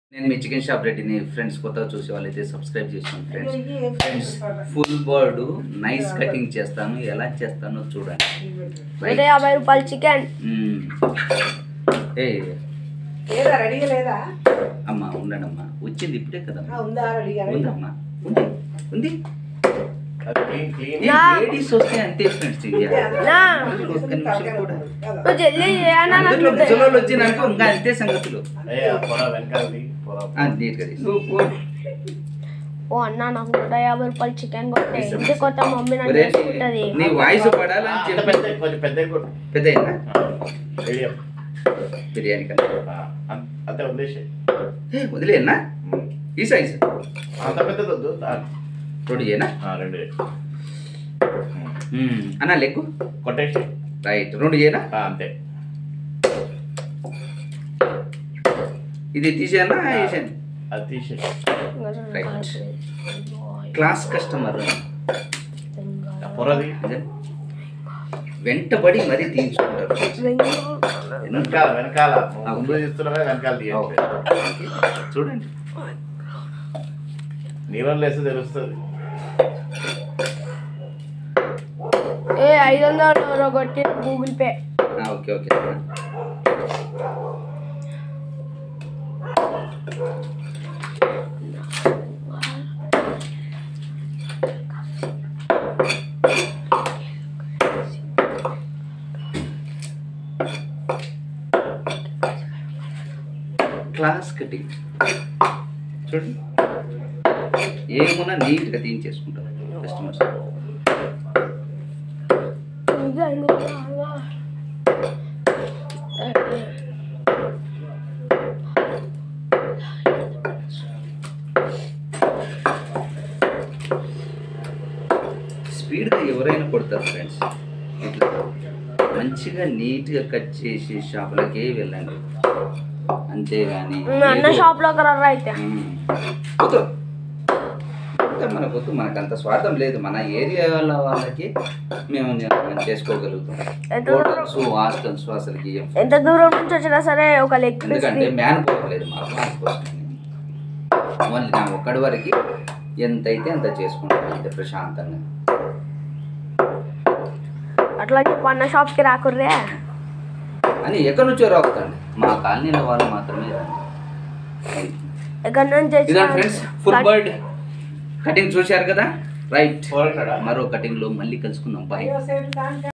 నేను మీ chicken shop రెడ్డిని ఫ్రెండ్స్ కొత్తగా చూసే వాళ్ళైతే సబ్స్క్రైబ్ చేసాను friends friends full bird nice cutting చేస్తాను ఎలా చేస్తానో చూడండి నూట యాభై రూపాయలు చికెన్ మ్మ్. ఏ లేదా రెడీగా లేదా అమ్మా ఉండండి అమ్మా వచ్చింది ఇప్పుడే కదా ఆ, ఉందా రెడీగా ఉందమ్మా ఉంది ఉంది అది క్లీన్ క్లీన్ నా. లేడీస్ వస్తే అంతే ఫ్రెండ్స్ ఇండియా నా ఒక్క నిమిషం కూడా నువ్వు జల్దీ చేయనా అందరిలో ముసలోళ్ళు వచ్చినాక ఇంకా అంతే సంగతులు అదే ఆ పొర వెనకాలది పొర ఆ, నీట్గా తీసు. ఓ అన్న నాకు నూట యాభై రూపాయలు చికెన్ కొట్టే ఇంటి కొత్త మమ్మీ నన్ను ఒరే, చేసుకుంటది నీ వాయిస్ పడాలని అంత చెప్పి పెద్ద కొంచెం పెద్ద కొట్టు పెద్ద అయిందా? మీడియం బిర్యానీ కన్నా అంతే వదిలేసి ఏ, వదిలేయన్నా ఈ సైజ్ అంత పెద్దది వద్దు దా- రెండు చేయనా ఆ, రెండు మ్మ్. అన్నా లెగ్గు కొట్టేసి రైట్ రెండు చేయనా ఆ, అంతే ఇది తీసేయనా వేసాను అది తీసేసి రైట్ క్లాస్ కస్టమర్ ఆ పొరది అదే. వెంటబడి మరీ తీయించుకుంటారు వెనకాల వెనకాల ముందు తీస్తున్నావే వెనకాల తీయండి చూడండి నీళ్ళు వేస్తే తెలుస్తుంది ఏ ఐదు వందలు కొట్టి గూగుల్ పే ఆ, ఓకే ఓకే క్లాస్ కటింగ్ చూడండి ఏమున్నా నీట్గా తీయించేసుకుంటారు కస్టమర్స్ ఇంకా ఎందుకు రావా? స్పీడ్గా ఎవరైనా కొడతారు ఫ్రెండ్స్ ఇట్లా మంచిగా నీట్గా కట్ చేసి షాపులకే వెళ్ళండి అంతేగాని ఉమ్, అన్న ఏదో- షాప్ లోకి రా అయితే ఉమ్. వద్దు. ఇంకా మనకు వద్దు మనకు అంత స్వార్థం లేదు మన ఏరియాల వాళ్ళకి మేము నే- చేసుకోగలుగుతాం ఎంత హోటల్స్ హాస్టల్స్ అసలుకి ఇయ్యం. ఎంత దూరం నుంచి వచ్చినా సరే ఒక లెగ్ పీస్ ఎందుకంటే మ్యాన్ పోలేదు మాకు మ్యాన్ కోసం ఓన్లీ నా ఒక్కడి వరకు ఎంత అయితే అంత చేసుకుంటాం అంతే ప్రశాంతంగా అట్లా చెప్పు అన్న షాప్ కి రాకుర్రే అని ఎక్కడి నుంచో రావుతండి మా కాలనీలో వాళ్ళు మాత్రమే రండి. ఎక్కడి నుంచి ఇదా వచ్చినా ఫ్రెండ్స్ ఫుల్ బర్డ్ కటింగ్ చూశారు కదా రైట్ పొర ఇక్కడ మరో కటింగ్ లో మళ్ళీ కలుసుకుందాం బాయ్ సేపు దాంట్లో